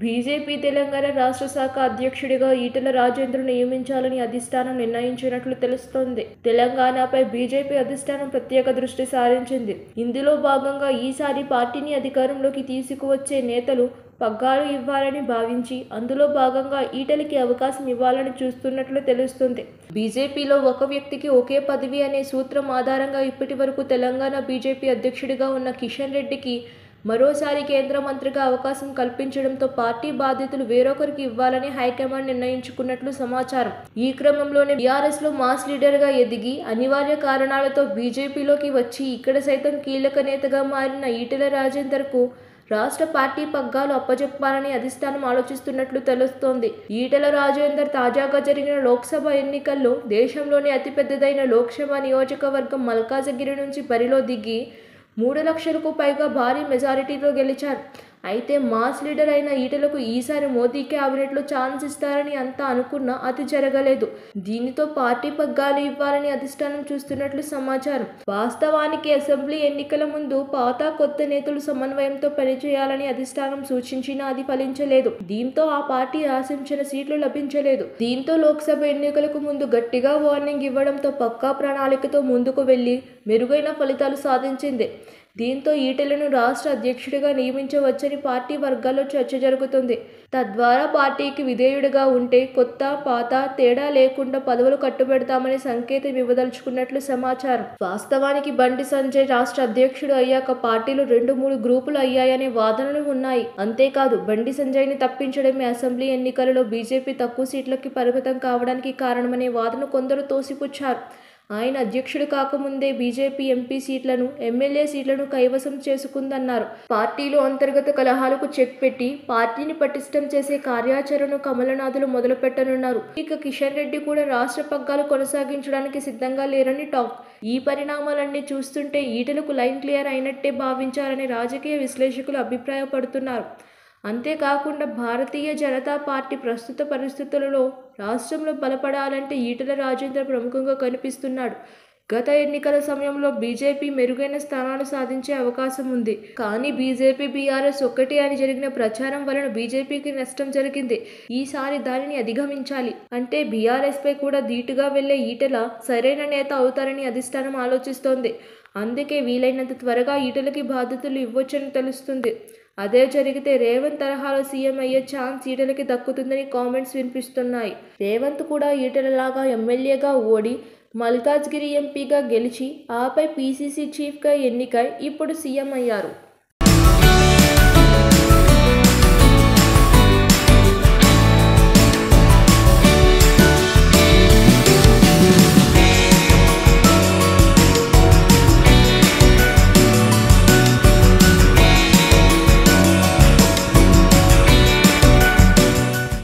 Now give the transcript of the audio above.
BJP Telangana రాష్ట్ర శాఖ అధ్యక్షుడిగా ఈటెల రాజేంద్ర నియమించాలని అధిష్టానం నిర్ణయించినట్లు తెలుస్తోంది తెలంగాణపై బీజేపీ అధిష్టానం ప్రత్యేక దృష్టి సారించింది ఇందులో భాగంగా ఈసారి పార్టీని అధికారంలోకి తీసుకువచ్చే నేతలు పగ్గాలు ఇవ్వాలని భావించి అందులో భాగంగా ఈటలికి అవకాశం ఇవ్వాలని చూస్తున్నట్లు తెలుస్తుంది బీజేపీలో ఒక వ్యక్తికి ఒకే పదవి అనే సూత్రం ఆధారంగా ఇప్పటి వరకు తెలంగాణ బీజేపీ అధ్యక్షుడిగా ఉన్న కిషన్ రెడ్డికి మరోసారి కేంద్ర మంత్రిగా అవకాశం కల్పించడంతో పార్టీ బాధ్యతలు వేరొకరికి ఇవ్వాలని హైకమాండ్ నిర్ణయించుకున్నట్లు సమాచారం ఈ క్రమంలోనే బీఆర్ఎస్ లో మాస్ లీడర్ గా ఎదిగి అనివార్య కారణాలతో బీజేపీలోకి వచ్చి ఇక్కడ సైతం కీలక నేతగా మారిన ఈటెల రాజేందర్ కు రాష్ట్ర పార్టీ పగ్గాలు అప్పజెప్పాలని అధిష్టానం ఆలోచిస్తున్నట్లు తెలుస్తోంది ఈటెల రాజేందర్ తాజాగా జరిగిన లోక్సభ ఎన్నికల్లో దేశంలోని అతిపెద్దదైన లోక్సభ నియోజకవర్గం మల్కాజగిరి నుంచి బరిలో దిగి మూడు లక్షలకు పైగా భారీ మెజారిటీతో గెలిచారు అయితే మాస్ లీడర్ అయిన ఈటలకు ఈసారి మోదీ క్యాబినెట్లో ఛాన్స్ ఇస్తారని అంతా అనుకున్నా అది జరగలేదు దీనితో పార్టీ పగ్గాలు ఇవ్వాలని అధిష్టానం చూస్తున్నట్లు సమాచారం వాస్తవానికి అసెంబ్లీ ఎన్నికల ముందు పాత కొత్త నేతలు సమన్వయంతో పనిచేయాలని అధిష్టానం సూచించినా అది ఫలించలేదు దీంతో ఆ పార్టీ ఆశించిన సీట్లు లభించలేదు దీంతో లోక్సభ ఎన్నికలకు ముందు గట్టిగా వార్నింగ్ ఇవ్వడంతో పక్కా ప్రణాళికతో ముందుకు వెళ్లి మెరుగైన ఫలితాలు సాధించింది దీంతో ఈటెలను రాష్ట్ర అధ్యక్షుడిగా నియమించవచ్చని పార్టీ వర్గాల్లో చర్చ జరుగుతుంది తద్వారా పార్టీకి విధేయుడిగా ఉంటే కొత్త పాత తేడా లేకుండా పదవులు కట్టుబెడతామని సంకేతం ఇవ్వదలుచుకున్నట్లు సమాచారం వాస్తవానికి బండి సంజయ్ రాష్ట్ర అధ్యక్షుడు అయ్యాక పార్టీలు రెండు మూడు గ్రూపులు అయ్యాయనే వాదనలు ఉన్నాయి అంతేకాదు బండి సంజయ్ని తప్పించడమే అసెంబ్లీ ఎన్నికలలో బీజేపీ తక్కువ సీట్లకి పరిమితం కావడానికి కారణమనే వాదన కొందరు తోసిపుచ్చారు ఆయన అధ్యక్షుడు కాకముందే బీజేపీ ఎంపీ సీట్లను ఎమ్మెల్యే సీట్లను కైవసం చేసుకుందన్నారు పార్టీలో అంతర్గత కలహాలకు చెక్ పెట్టి పార్టీని పటిష్టం చేసే కార్యాచరణను కమలనాథులు మొదలుపెట్టనున్నారు ఇక కిషన్ రెడ్డి కూడా రాష్ట్ర పగ్గాలు కొనసాగించడానికి సిద్ధంగా లేరని టాక్ ఈ పరిణామాలన్నీ చూస్తుంటే ఈటలకు లైన్ క్లియర్ అయినట్టే భావించారని రాజకీయ విశ్లేషకులు అభిప్రాయపడుతున్నారు అంతేకాకుండా భారతీయ జనతా పార్టీ ప్రస్తుత పరిస్థితులలో రాష్ట్రంలో బలపడాలంటే ఈటల రాజేంద్ర ప్రముఖంగా కనిపిస్తున్నాడు గత ఎన్నికల సమయంలో బీజేపీ మెరుగైన స్థానాలు సాధించే అవకాశం ఉంది కానీ బీజేపీ బీఆర్ఎస్ ఒక్కటే అని జరిగిన ప్రచారం వలన బీజేపీకి నష్టం జరిగింది ఈసారి దానిని అధిగమించాలి అంటే బీఆర్ఎస్ పై కూడా ధీటుగా వెళ్లే ఈటల సరైన నేత అవుతారని అధిష్టానం ఆలోచిస్తోంది అందుకే వీలైనంత త్వరగా ఈటలకి బాధ్యతలు ఇవ్వొచ్చని తెలుస్తుంది అదే జరిగితే రేవంత్ తరహాలో సీఎం అయ్యే ఛాన్స్ ఈటలకి దక్కుతుందని కామెంట్స్ వినిపిస్తున్నాయి రేవంత్ కూడా ఈటలలాగా ఎమ్మెల్యేగా ఓడి మల్కాజ్గిరి ఎంపీగా గెలిచి ఆపై పీసీసీ చీఫ్గా ఎన్నికై ఇప్పుడు సీఎం అయ్యారు